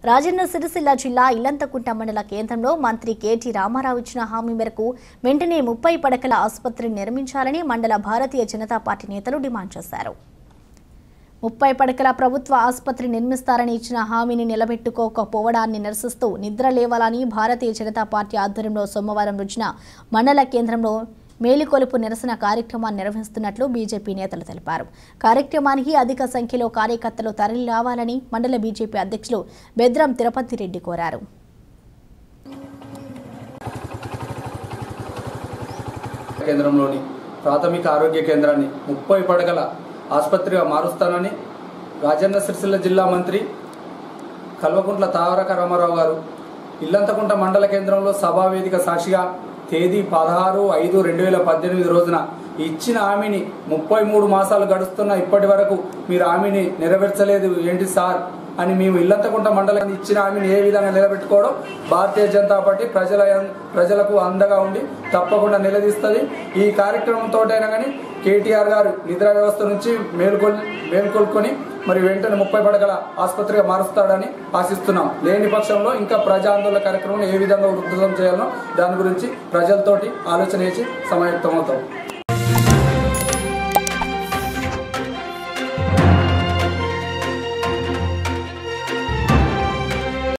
రాజన్న సిరిసిల్ల జిల్లా ఇల్లంతకుంట మండల కేంద్రంలో మంత్రి కేటీ రామారావు ఇచ్చిన హామీ మేరకు వెంటనే ముప్పై పడకల ఆసుపత్రిని నిర్మించాలని మండల భారతీయ జనతా పార్టీ నేతలు డిమాండ్ చేశారు ముప్పై పడకల ప్రభుత్వ ఆసుపత్రి నిర్మిస్తారని ఇచ్చిన హామీని నిలబెట్టుకోకపోవడాన్ని నిరసిస్తూ నిద్ర లేవాలని భారతీయ జనతా పార్టీ ఆధ్వర్యంలో సోమవారం రోజున మండల కేంద్రంలో మేలుకొలుపు నిరసన కార్యక్రమాన్ని నిర్వహిస్తున్నట్లు బీజేపీ నేతలు తెలిపారు కార్యక్రమానికి అధిక సంఖ్యలో కార్యకర్తలు తరలి రావాలని మండల బీజేపీ అధ్యక్షులు బెద్రం తిరుపతి రెడ్డి కోరారు కేంద్రంలోని ప్రాథమిక ఆరోగ్య కేంద్రాన్ని ముప్పై పడగల ఆసుపత్రిగా మారుస్తానని రాజన్న సిరిసిల్ల జిల్లా మంత్రి కల్వకుంట్ల తారక రామారావు గారు ఇల్లంతకుంట మండల కేంద్రంలో సభావేదిక సాక్షిగా తేదీ పదహారు ఐదు రెండు వేల పద్దెనిమిది రోజున ఇచ్చిన హామీని ముప్పై మూడు మాసాలు గడుస్తున్న ఇప్పటి వరకు మీరు హామీని నెరవేర్చలేదు ఏంటి సార్ అని మేము ఇల్లంతకుంట మండలం ఇచ్చిన హామీని ఏ విధంగా నిలబెట్టుకోవడం భారతీయ జనతా పార్టీ ప్రజల ప్రజలకు అండగా ఉండి తప్పకుండా నిలదీస్తుంది ఈ కార్యక్రమంతోటైనా కానీ కేటీఆర్ గారు నిద్ర వ్యవస్థ నుంచి మేల్కొల్ మేల్కొల్కొని మరి వెంటనే ముప్పై పడగల ఆసుపత్రిగా మారుస్తాడని ఆశిస్తున్నాం లేని పక్షంలో ఇంకా ప్రజా ఆందోళన కార్యక్రమం ఏ విధంగా ఉధృతం చేయాలో దాని గురించి ప్రజలతోటి ఆలోచన చేసి సమాయుక్తం అవుతాం